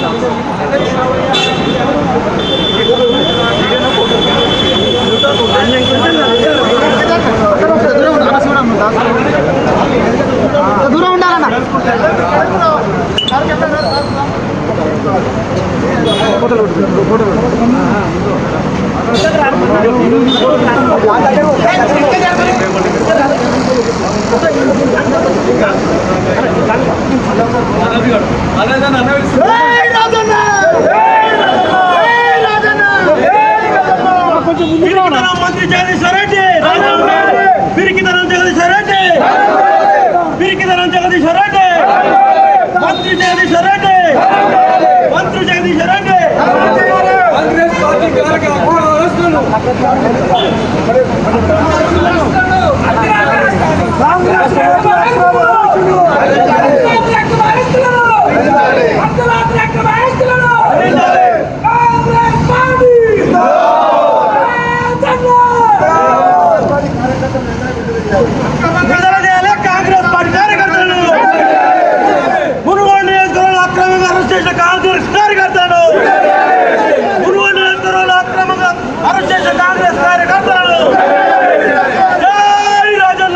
దూరం ఉండాలన్న పిరికితనం మంత్రి జగదీశ్వర్ రెడ్డి పిరికితనం జగదీశ్వర్ రెడ్డి పిరికితనం జగదీశ్వర్ రెడ్డి మంత్రి జగదీశ్వర్ రెడ్డి మంత్రి జగదీశ్వర్ రెడ్డి కాంగ్రెస్ పార్టీ కార్యకర్తలు విడుదల చేయాలి కాంగ్రెస్ పార్టీ కార్యకర్తలను మునుగోడు నియోజకవర్గంలో అక్రమంగా అరెస్ట్ చేసిన కాంగ్రెస్ కార్యకర్తలను మునుగోడు నియోజకవర్గంలో అక్రమంగా అరెస్ట్ చేసిన కాంగ్రెస్ కార్యకర్తలను జై రాజన్న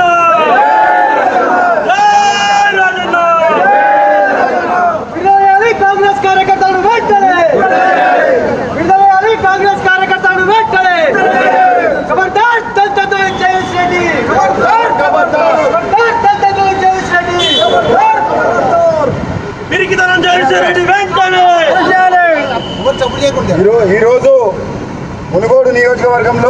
జై రాజన్న విడుదలయ్యాలి కాంగ్రెస్ కార్యకర్తలను వెంటనే విడుదలయ్యాలి కాంగ్రెస్ కార్యకర్తలను వెంటనే ఖబర్దార్ దళితులతో జగదీష్ రెడ్డి ఖబర్దార్ ఖబర్దార్ దళితులతో జగదీష్ రెడ్డి పిరికితనం జగదీశ్వర్ రెడ్డి వెంటనే ఈరో ఈరోజు మునుగోడు నియోజకవర్గంలో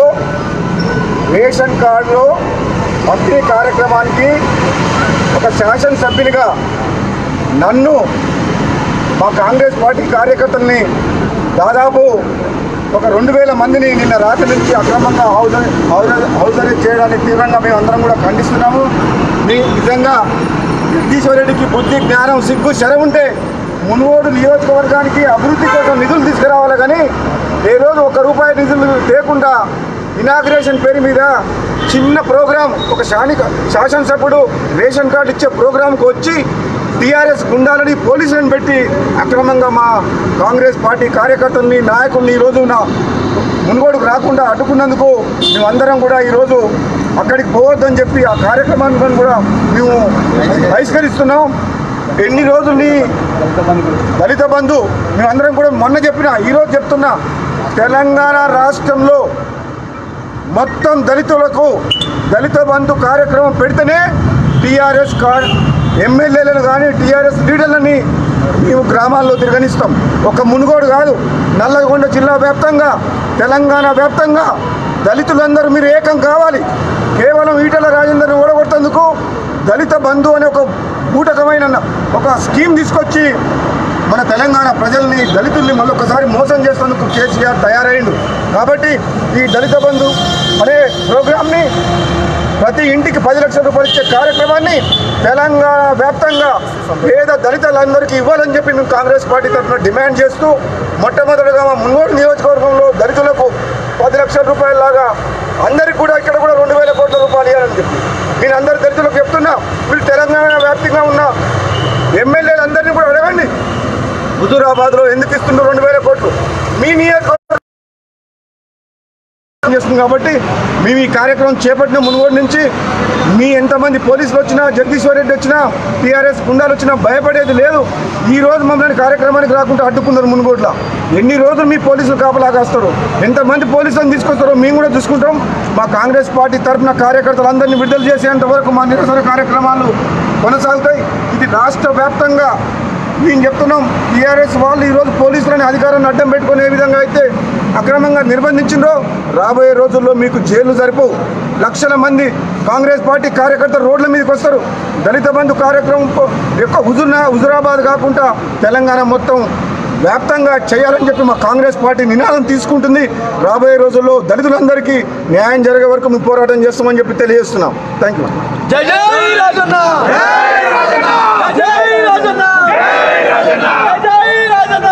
రేషన్ కార్డులో పంపిణీ కార్యక్రమానికి ఒక శాసనసభ్యునిగా నన్ను మా కాంగ్రెస్ పార్టీ కార్యకర్తల్ని దాదాపు ఒక రెండు వేల మందిని నిన్న రాత్రి నుంచి అక్రమంగా హౌస్ హౌస్ హౌస్ అరెస్ట్ చేయడానికి తీవ్రంగా మేము అందరం కూడా ఖండిస్తున్నాము మీ నిజంగా జగదీశ్వర్ రెడ్డికి బుద్ధి జ్ఞానం సిగ్గు శరం ఉంటే మునుగోడు నియోజకవర్గానికి అభివృద్ధి కోసం నిధులు తీసుకురావాలి కానీ ఏ రోజు ఒక రూపాయి నిధులు లేకుండా ఇనాగ్రేషన్ పేరు మీద చిన్న ప్రోగ్రాం ఒక శానిక శాసనసభ్యుడు రేషన్ కార్డు ఇచ్చే ప్రోగ్రాంకి వచ్చి టీఆర్ఎస్ గుండాలని పోలీసులను పెట్టి అక్రమంగా మా కాంగ్రెస్ పార్టీ కార్యకర్తల్ని నాయకుల్ని ఈరోజు నా మునుగోడుకు రాకుండా అడ్డుకున్నందుకు మేమందరం కూడా ఈరోజు అక్కడికి పోవద్దని చెప్పి ఆ కార్యక్రమాన్ని కూడా మేము బహిష్కరిస్తున్నాం ఎన్ని రోజుల్ని దళిత బంధు మేమందరం కూడా మొన్న చెప్పిన ఈరోజు చెప్తున్నా తెలంగాణ రాష్ట్రంలో మొత్తం దళితులకు దళిత బంధు కార్యక్రమం పెడితేనే టీఆర్ఎస్ కా ఎమ్మెల్యేలను కానీ టీఆర్ఎస్ లీడర్లని మేము గ్రామాల్లో తిరగనిస్తాం ఒక మునుగోడు కాదు నల్లగొండ జిల్లా వ్యాప్తంగా తెలంగాణ వ్యాప్తంగా దళితులందరూ మీరు ఏకం కావాలి కేవలం ఈటల రాజేందర్ని ఓడగొట్టేందుకు దళిత బంధు అనే ఒక బూటకమైన ఒక స్కీమ్ తీసుకొచ్చి మన తెలంగాణ ప్రజల్ని దళితుల్ని మళ్ళొకసారి మోసం చేసేందుకు కేసీఆర్ తయారైండు కాబట్టి ఈ దళిత బంధు అనే ప్రోగ్రామ్ని ప్రతి ఇంటికి పది లక్షల రూపాయలు ఇచ్చే కార్యక్రమాన్ని తెలంగాణ వ్యాప్తంగా పేద దళితులందరికీ ఇవ్వాలని చెప్పి మేము కాంగ్రెస్ పార్టీ తరఫున డిమాండ్ చేస్తూ మొట్టమొదటిగా మా మున్నోడు నియోజకవర్గంలో దళితులకు పది లక్షల రూపాయలలాగా అందరికీ కూడా ఇక్కడ కూడా రెండు వేల కోట్ల రూపాయలు ఇవ్వాలని చెప్పి నేను అందరు దళితులకు చెప్తున్నా వీళ్ళు తెలంగాణ వ్యాప్తంగా ఉన్న ఎమ్మెల్యేలందరినీ కూడా అడగండి హుజూరాబాద్లో ఎందుకు ఇస్తుండ్రు రెండు వేల కోట్లు మీ నియోజకవర్గం చేస్తుంది కాబట్టి మేము ఈ కార్యక్రమం చేపట్టిన మునుగోడు నుంచి మీ ఎంతమంది పోలీసులు వచ్చినా జగదీశ్వర్ రెడ్డి వచ్చినా టీఆర్ఎస్ గుండాలు వచ్చినా భయపడేది లేదు ఈ రోజు మమ్మల్ని కార్యక్రమానికి రాకుండా అడ్డుకున్నారు మునుగోడ్ల ఎన్ని రోజులు మీ పోలీసులు కాపలా కాస్తారు ఎంతమంది పోలీసులను తీసుకొస్తారో మేము కూడా చూసుకుంటాం మా కాంగ్రెస్ పార్టీ తరఫున కార్యకర్తలందరినీ విడుదల చేసేంత వరకు మా నిరసన కార్యక్రమాలు కొనసాగుతాయి ఇది రాష్ట్ర వ్యాప్తంగా మేము చెప్తున్నాం టీఆర్ఎస్ వాళ్ళు ఈరోజు పోలీసులని అధికారాన్ని అడ్డం పెట్టుకునే విధంగా అయితే అక్రమంగా నిర్బంధించిండ్రో రాబోయే రోజుల్లో మీకు జైలు సరిపోవు లక్షల మంది కాంగ్రెస్ పార్టీ కార్యకర్తలు రోడ్ల మీదకి వస్తారు దళిత బంధు కార్యక్రమం పో- యొక్క హుజుర్ హుజురాబాద్ కాకుండా తెలంగాణ మొత్తం వ్యాప్తంగా చేయాలని చెప్పి మా కాంగ్రెస్ పార్టీ నినాదం తీసుకుంటుంది రాబోయే రోజుల్లో దళితులందరికీ న్యాయం జరిగే వరకు మేము పోరాటం చేస్తామని చెప్పి తెలియజేస్తున్నాం థ్యాంక్ యూ జై జై రాజన్న జై రాజన్న జై రాజన్న జై Rajanna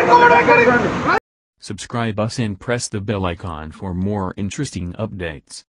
Subscribe us and press the bell icon for more interesting updates.